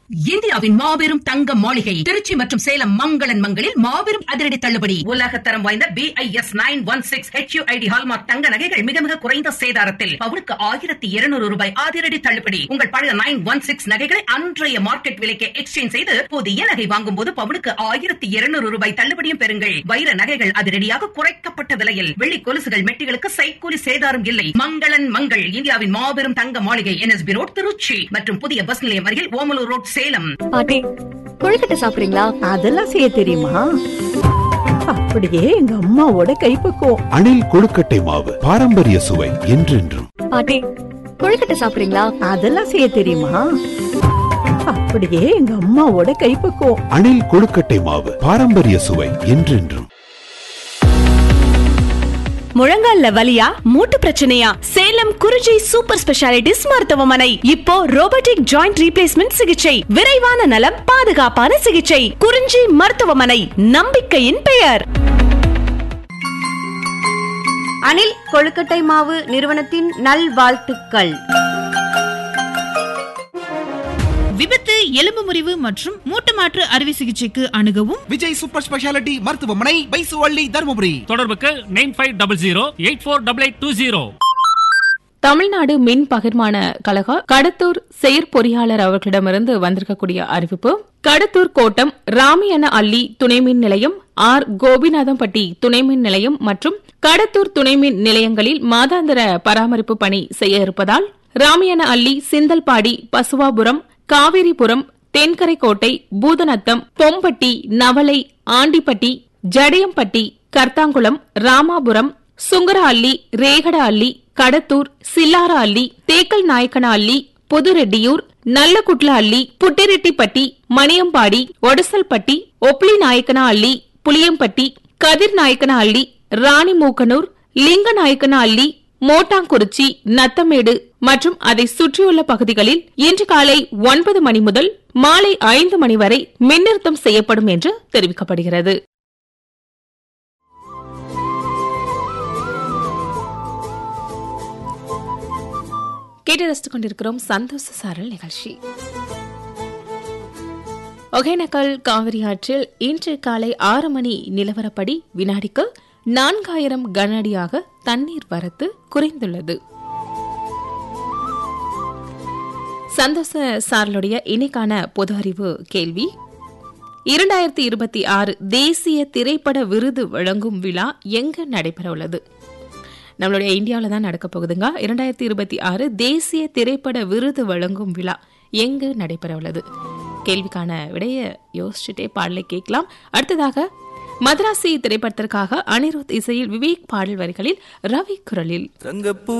இந்தியாவின் மாபெரும் தங்க மாளிகை திருச்சி மற்றும் சேலம் மங்களன் மங்களில் மாபெரும் அதிரடி தள்ளுபடி உலக தரம் வாய்ந்த B I S nine one six HUID hallmark தங்க நகைகள் மிக மிக குறைந்த சேதாரத்தில் பவுனுக்கு ஆயிரத்தி இருநூறு ரூபாய் அதிரடி தள்ளுபடி உங்கள் பழைய நைன் ஒன் சிக்ஸ் நகைகளை அன்றைய மார்க்கெட் விலைக்கு எக்ஸ்சேஞ்ச் செய்து புதிய நகை வாங்கும் போது பவுனுக்கு ஆயிரத்தி இருநூறு ரூபாய் தள்ளுபடியும் பெறுங்கள் வைர நகைகள் அதிரடியாக குறைக்கப்பட்ட விலையில் வெள்ளி கொலுசுகள் மெட்டிகளுக்கு சைக்கூலி சேதாரம் இல்லை மங்களன் மங்கள் இந்தியாவின் மாபெரும் தங்க மாளிகை என்எஸ்பி ரோட் திருச்சி மற்றும் புதிய பஸ் நிலையம் அருகில் ஓமலூர் ரோட் சேலம் பாட்டி கொழுக்கட்டை சாப்பிடுறீங்களா அதெல்லாம் செய்ய தெரியுமா அப்படியே எங்க அம்மாவோட கைப்பக்குவம் அணில் கொழுக்கட்டை மாவு பாரம்பரிய சுவை என்றென்றும் பாட்டி கொழுக்கட்டை சாப்பிடுறீங்களா அதெல்லாம் செய்ய தெரியுமா அப்படியே எங்க அம்மாவோட கைப்பக்குவம் அணில் கொழுக்கட்டை மாவு பாரம்பரிய சுவை என்றென்றும் முழங்கால்ல வலியா மூட்டு பிரச்சனையா சேலம் குறிஞ்சி சூப்பர் ஸ்பெஷாலிட்டிஸ் மருத்துவமனை இப்போ ரோபோட்டிக் ஜாயிண்ட் ரீப்ளேஸ்மெண்ட் சிகிச்சை விரைவான நலம் பாதுகாப்பான சிகிச்சை குறிஞ்சி மருத்துவமனை நம்பிக்கையின் பெயர் அனில் கொழுக்கட்டை மாவு நிறுவனத்தின் நல்வாழ்த்துக்கள் விபத்து எலும்பு முறிவு மற்றும் மூட்டு மாற்று அறுவை சிகிச்சைக்கு அணுகவும் விஜய் சூப்பர் ஸ்பெஷாலிட்டி மருத்துவமனை பைசுவள்ளி தருமபுரி தொடர்புக்கு nine five double zero eight four double eight two zero Tamil Nadu மின் பகிர்மான கழக கடத்தூர் செயற்பொறியாளர் அவர்களிடமிருந்து வந்திருக்கக்கூடிய அறிவிப்பு கடத்தூர் கோட்டம் ராமியன அள்ளி துணை மின் நிலையம் ஆர் கோபிநாதம்பட்டி துணை மின் நிலையம் மற்றும் கடத்தூர் துணை மின் நிலையங்களில் மாதாந்திர பராமரிப்பு பணி செய்ய இருப்பதால் ராமியன அள்ளி சிந்தல்பாடி பசுவாபுரம் காவேரிபுரம் தென்கரைக்கோட்டை பூதநத்தம் பொம்பட்டி நவலை ஆண்டிப்பட்டி ஜடையம்பட்டி கர்த்தாங்குளம் ராமாபுரம் சுங்கர அள்ளி ரேகட அள்ளி கடத்தூர் சில்லார அள்ளி தேக்கல் நாயக்கன அள்ளி புதுரெட்டியூர் நல்லகுட்ல அள்ளி புட்டிரெட்டிப்பட்டி மணியம்பாடி ஒடசல்பட்டி ஒப்ளி நாயக்கன அள்ளி புளியம்பட்டி கதிர் நாயக்கன அள்ளி ராணிமூக்கனூர் லிங்க நாயக்கன அள்ளி மோட்டாங்குறிச்சி நத்தமேடு மற்றும் அதை சுற்றியுள்ள பகுதிகளில் இன்று காலை ஒன்பது மணி முதல் மாலை ஐந்து மணி வரை மின்னிறுத்தம் செய்யப்படும் என்று தெரிவிக்கப்படுகிறது கேட்டு ரசித்துக் கொண்டிருக்கிறோம் சந்தோஷ சாரல் நிகழ்ச்சி ஒகேனக்கல் காவிரி ஆற்றில் இன்று காலை ஆறு மணி நிலவரப்படி வினாடிக்கு நான்காயிரம் கன அடியாக தண்ணீர் வரத்து குறைந்துள்ளது சந்தோஷ சாரலுடைய இன்னைக்கான பொது அறிவு கேள்வி இரண்டாயிரத்தி இருபத்தி ஆறு தேசிய திரைப்பட விருது வழங்கும் விழா எங்க நடைபெற உள்ளது நம்மளுடைய இந்தியாவில் தான் நடக்க போகுதுங்க இரண்டாயிரத்தி இருபத்தி ஆறு தேசிய திரைப்பட விருது வழங்கும் விழா எங்கு நடைபெற உள்ளது கேள்விக்கான விடைய யோசிச்சுட்டே பாடலை கேட்கலாம் அடுத்ததாக மദ്രാசி திரைப்படத்திற்காக அனிருத் இசையில் விவேக் பாடல் வரிகளில் ரவி குரலில்